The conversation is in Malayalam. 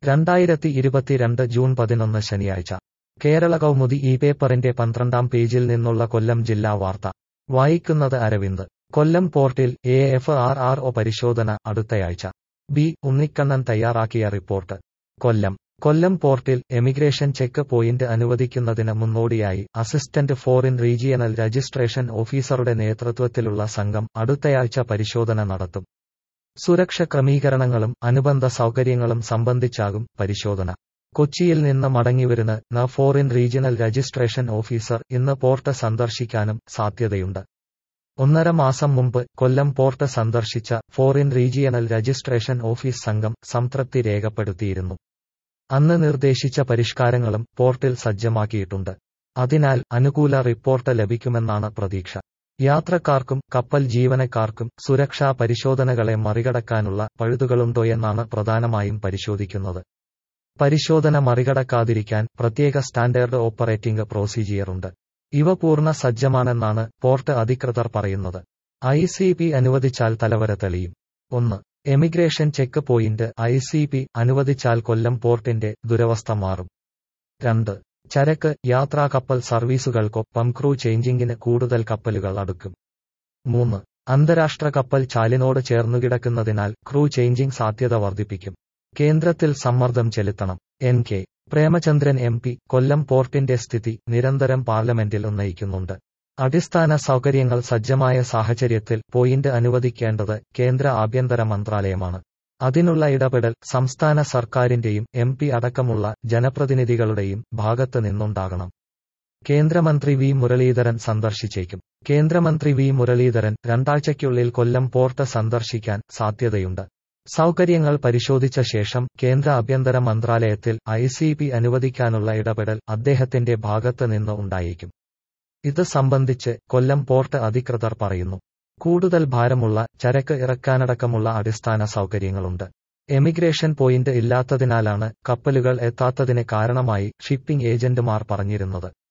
രണ്ടായിരത്തി ഇരുപത്തിരണ്ട് ജൂൺ പതിനൊന്ന് ശനിയാഴ്ച കേരള കൗമുദി ഈ പേപ്പറിന്റെ പന്ത്രണ്ടാം പേജിൽ നിന്നുള്ള കൊല്ലം ജില്ലാ വാർത്ത വായിക്കുന്നത് അരവിന്ദ് കൊല്ലം പോർട്ടിൽ A F R R O പരിശോധന അടുത്തയാഴ്ച ബി ഉണ്ണിക്കണ്ണൻ തയ്യാറാക്കിയ റിപ്പോർട്ട് കൊല്ലം കൊല്ലം പോർട്ടിൽ എമിഗ്രേഷൻ ചെക്ക് പോയിന്റ് അനുവദിക്കുന്നതിന് മുന്നോടിയായി അസിസ്റ്റന്റ് ഫോറിൻ റീജിയണൽ രജിസ്ട്രേഷൻ ഓഫീസറുടെ നേതൃത്വത്തിലുള്ള സംഘം അടുത്തയാഴ്ച പരിശോധന നടത്തും സുരക്ഷ ക്രമീകരണങ്ങളും അനുബന്ധ സൗകര്യങ്ങളും സംബന്ധിച്ചാകും പരിശോധന കൊച്ചിയിൽ നിന്ന് മടങ്ങിവരുന്ന ന ഫോറിൻ റീജിയണൽ രജിസ്ട്രേഷൻ ഓഫീസർ ഇന്ന് പോർട്ട് സന്ദർശിക്കാനും സാധ്യതയുണ്ട് ഒന്നര മാസം മുമ്പ് കൊല്ലം പോർട്ട് സന്ദർശിച്ച ഫോറിൻ റീജിയണൽ രജിസ്ട്രേഷൻ ഓഫീസ് സംഘം സംതൃപ്തി രേഖപ്പെടുത്തിയിരുന്നു അന്ന് നിർദ്ദേശിച്ച പരിഷ്കാരങ്ങളും പോർട്ടിൽ സജ്ജമാക്കിയിട്ടുണ്ട് അതിനാൽ അനുകൂല റിപ്പോർട്ട് ലഭിക്കുമെന്നാണ് പ്രതീക്ഷ യാത്രക്കാർക്കും കപ്പൽ ജീവനക്കാർക്കും സുരക്ഷാ പരിശോധനകളെ മറികടക്കാനുള്ള പഴുതുകളുണ്ടോയെന്നാണ് പ്രധാനമായും പരിശോധിക്കുന്നത് പരിശോധന മറികടക്കാതിരിക്കാൻ പ്രത്യേക സ്റ്റാൻഡേർഡ് ഓപ്പറേറ്റിംഗ് പ്രൊസീജിയറുണ്ട് ഇവ പൂർണ്ണ സജ്ജമാണെന്നാണ് പോർട്ട് അധികൃതർ പറയുന്നത് ഐ സി പി അനുവദിച്ചാൽ തലവര തെളിയും ഒന്ന് emigration checkpoint I C P അനുവദിച്ചാൽ കൊല്ലം പോർട്ടിന്റെ ദുരവസ്ഥ മാറും രണ്ട് ചരക്ക് യാത്രാ കപ്പൽ സർവീസുകൾക്കൊപ്പം ക്രൂ ചേഞ്ചിങ്ങിന് കൂടുതൽ കപ്പലുകൾ അടുക്കും മൂന്ന് അന്താരാഷ്ട്ര കപ്പൽ ചാലിനോട് ചേർന്നുകിടക്കുന്നതിനാൽ ക്രൂ ചേഞ്ചിങ് സാധ്യത വർദ്ധിപ്പിക്കും കേന്ദ്രത്തിൽ സമ്മർദ്ദം ചെലുത്തണം N K Premachandran M P Kollam പോർട്ടിന്റെ സ്ഥിതി നിരന്തരം പാർലമെന്റിൽ ഉന്നയിക്കുന്നുണ്ട് അടിസ്ഥാന സൗകര്യങ്ങൾ സജ്ജമായ സാഹചര്യത്തിൽ പോയിന്റ് അനുവദിക്കേണ്ടത് കേന്ദ്ര ആഭ്യന്തര മന്ത്രാലയമാണ് അതിനുള്ള ഇടപെടൽ സംസ്ഥാന സർക്കാരിന്റെയും എം പി അടക്കമുള്ള ജനപ്രതിനിധികളുടെയും ഭാഗത്ത് നിന്നുണ്ടാകണം കേന്ദ്രമന്ത്രി വി മുരളീധരൻ സന്ദർശിച്ചേക്കും കേന്ദ്രമന്ത്രി വി മുരളീധരൻ രണ്ടാഴ്ചയ്ക്കുള്ളിൽ കൊല്ലം പോർട്ട് സന്ദർശിക്കാൻ സാധ്യതയുണ്ട് സൗകര്യങ്ങൾ പരിശോധിച്ച ശേഷം കേന്ദ്ര ആഭ്യന്തര മന്ത്രാലയത്തിൽ ഐ സി പി അനുവദിക്കാനുള്ള ഇടപെടൽ അദ്ദേഹത്തിന്റെ ഭാഗത്ത് നിന്ന് ഉണ്ടായേക്കും ഇത് സംബന്ധിച്ച് കൊല്ലം പോർട്ട് അധികൃതർ പറയുന്നു കൂടുതൽ ഭാരമുള്ള ചരക്ക് ഇറക്കാനടക്കമുള്ള അടിസ്ഥാന സൗകര്യങ്ങളുണ്ട് എമിഗ്രേഷൻ പോയിന്റ് ഇല്ലാത്തതിനാലാണ് കപ്പലുകൾ എത്താത്തതിന് കാരണമായി ഷിപ്പിംഗ് ഏജന്റുമാർ പറഞ്ഞിരുന്നത്